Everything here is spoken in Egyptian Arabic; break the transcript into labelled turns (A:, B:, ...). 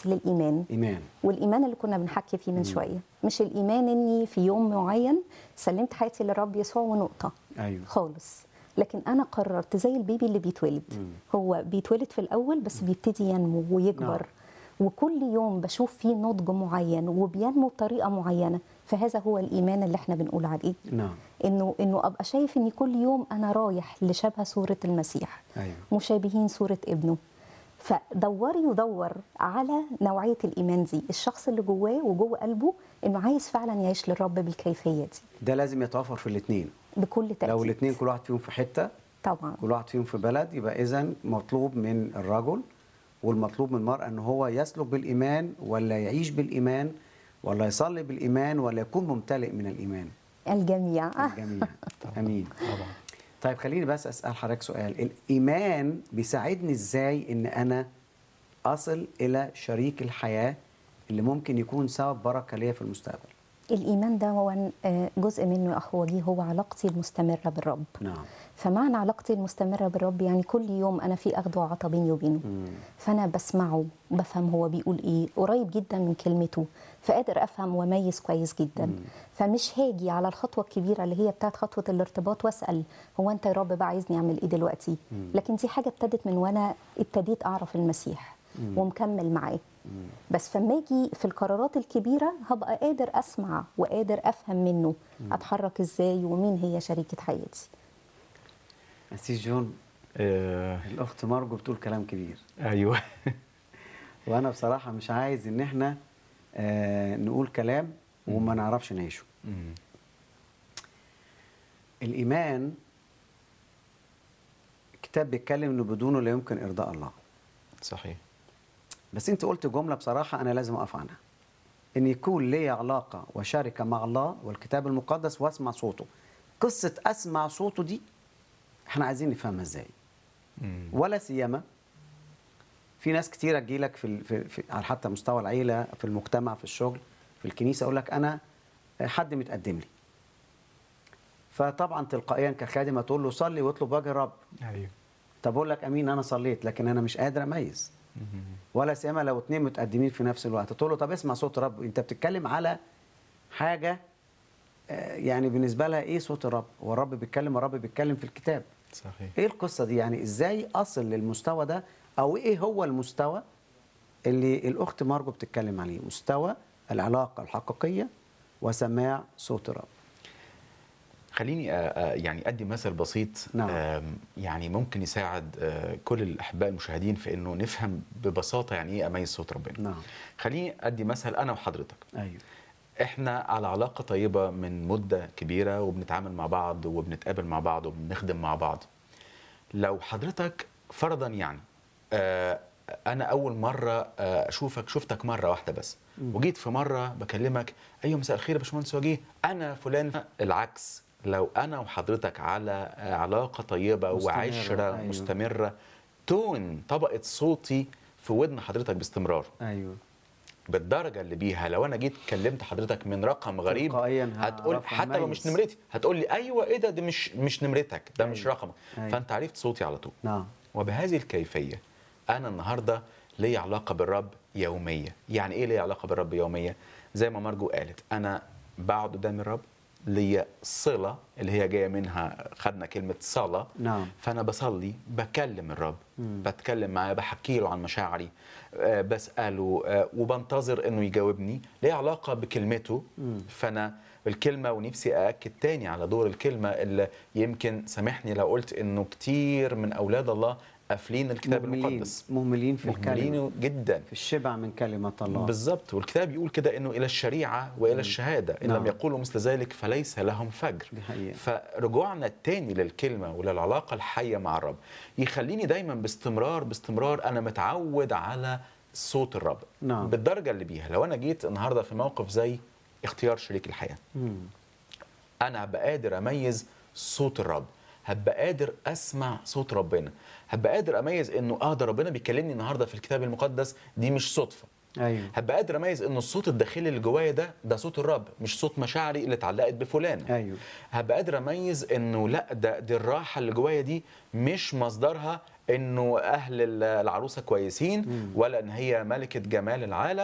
A: للايمان
B: ايمان
A: والايمان اللي كنا بنحكي فيه من شويه مش الايمان اني في يوم معين سلمت حياتي للرب يسوع ونقطه
B: ايوه
A: خالص لكن انا قررت زي البيبي اللي بيتولد هو بيتولد في الاول بس بيبتدي ينمو ويكبر وكل يوم بشوف فيه نضج معين وبينمو بطريقه معينه فهذا هو الايمان اللي احنا بنقول عليه
B: نعم
A: انه انه ابقى شايف ان كل يوم انا رايح لشبه صوره المسيح
B: ايوه
A: مشابهين صوره ابنه فدوري ودور على نوعيه الايمان دي الشخص اللي جواه وجوه قلبه انه عايز فعلا يعيش للرب بالكيفيه دي
B: ده لازم يتوافر في الاثنين
A: بكل تاكيد
B: لو الاثنين كل واحد فيهم في حته
A: طبعا
B: كل واحد فيهم في بلد يبقى اذا مطلوب من الرجل والمطلوب من المرأة ان هو يسلك بالايمان ولا يعيش بالايمان ولا يصلي بالايمان ولا يكون ممتلئ من الايمان
A: الجميع
B: الجميع امين
C: طبعا
B: طيب خليني بس اسال حضرتك سؤال الايمان بيساعدني ازاي ان انا اصل الى شريك الحياه اللي ممكن يكون سبب بركه ليا في المستقبل
A: الايمان ده هو آه، جزء منه يا اخ وجيه هو علاقتي المستمره بالرب
B: نعم
A: فمعنى علاقتي المستمره بالرب يعني كل يوم انا في اخذ وعطا بيني وبينه
B: مم.
A: فانا بسمعه بفهم هو بيقول ايه قريب جدا من كلمته فقادر افهم واميز كويس جدا فمش هاجي على الخطوه الكبيره اللي هي بتاعت خطوه الارتباط واسال هو انت يا رب بقى عايزني اعمل ايه دلوقتي لكن دي حاجه ابتدت من وانا ابتديت اعرف المسيح ومكمل معاه بس فما اجي في القرارات الكبيره هبقى قادر اسمع وقادر افهم منه اتحرك ازاي ومين هي شريكه حياتي
B: أسيس جون
C: آه
B: الاخت مارجو بتقول كلام كبير
C: ايوه
B: وانا بصراحه مش عايز ان احنا آه نقول كلام وما نعرفش نعيشه
C: مم.
B: الايمان الكتاب بيتكلم انه بدونه لا يمكن ارضاء الله
C: صحيح
B: بس انت قلت جمله بصراحه انا لازم اقف عنها ان يكون لي علاقه وشركه مع الله والكتاب المقدس واسمع صوته قصه اسمع صوته دي احنا عايزين نفهمها ازاي
C: مم.
B: ولا سيما في ناس كتيره تجيلك في, ال- في, في على حتى مستوى العيله في المجتمع في الشغل في الكنيسه اقول لك انا حد متقدم لي فطبعا تلقائيا كخادم هتقول له صلي واطلب وجه الرب
C: ايوه
B: طب اقول لك امين انا صليت لكن انا مش قادر اميز
C: مم.
B: ولا سيما لو اتنين متقدمين في نفس الوقت تقول له طب اسمع صوت الرب انت بتتكلم على حاجه آه، يعني بالنسبه لها ايه صوت الرب هو الرب بيتكلم الرب بيتكلم في الكتاب
C: صحيح
B: ايه القصه دي يعني ازاي اصل للمستوى ده او ايه هو المستوى اللي الاخت مارجو بتتكلم عليه مستوى العلاقه الحقيقيه وسماع صوت الرب
C: خليني آه، آه، يعني ادي مثل بسيط
B: نعم.
C: آم، يعني ممكن يساعد آه، كل الاحباء المشاهدين في انه نفهم ببساطه يعني ايه اميز صوت ربنا
B: نعم
C: خليني ادي مثل انا وحضرتك
B: ايوه
C: احنا على علاقه طيبه من مده كبيره وبنتعامل مع بعض وبنتقابل مع بعض وبنخدم مع بعض لو حضرتك فرضا يعني آه، انا اول مره آه، اشوفك شفتك مره واحده بس وجيت في مره بكلمك ايوه مساء الخير يا باشمهندس وجيه انا فلان العكس لو انا وحضرتك على آه، علاقه طيبه
B: مستمرة،
C: وعشره
B: أيوة.
C: مستمره تون طبقه صوتي في ودن حضرتك باستمرار
B: ايوه
C: بالدرجه اللي بيها لو انا جيت كلمت حضرتك من رقم غريب
B: تلقائياً
C: هتقول
B: هعرف
C: حتى لو
B: أميز.
C: مش نمرتي هتقول لي ايوه ايه ده ده مش مش نمرتك ده مش
B: أيوة.
C: رقمك
B: أيوة.
C: فانت عرفت صوتي على طول
B: نعم
C: وبهذه الكيفيه انا النهارده لي علاقه بالرب يوميه يعني ايه لي علاقه بالرب يوميه زي ما مرجو قالت انا بقعد قدام الرب ليا صله اللي هي جايه منها خدنا كلمه صلاه
B: نعم.
C: فانا بصلي بكلم الرب بتكلم معاه بحكي له عن مشاعري آه، بساله آه، وبنتظر انه يجاوبني ليه علاقه بكلمته فانا الكلمه ونفسي ااكد تاني على دور الكلمه اللي يمكن سامحني لو قلت انه كتير من اولاد الله قافلين الكتاب
B: مهملين
C: المقدس
B: مهملين في الكلمه
C: مهملين جدا
B: في الشبع من كلمه الله
C: بالظبط والكتاب يقول كده انه الى الشريعه والى الشهاده ان
B: نعم.
C: لم يقولوا مثل ذلك فليس لهم فجر
B: دي حقيقة.
C: فرجوعنا التاني للكلمه وللعلاقه الحيه مع الرب يخليني دايما باستمرار باستمرار انا متعود على صوت الرب
B: نعم.
C: بالدرجه اللي بيها لو انا جيت النهارده في موقف زي اختيار شريك الحياه
B: مم.
C: انا هبقى قادر اميز صوت الرب هبقى قادر اسمع صوت ربنا هبقى قادر اميز انه اه ده ربنا بيكلمني النهارده في الكتاب المقدس دي مش صدفه
B: ايوه
C: هبقى قادر اميز ان الصوت الداخلي اللي جوايا ده ده صوت الرب مش صوت مشاعري اللي اتعلقت بفلان
B: ايوه
C: هبقى قادر اميز انه لا ده دي الراحه اللي جوايا دي مش مصدرها انه اهل العروسه كويسين ولا ان هي ملكه جمال العالم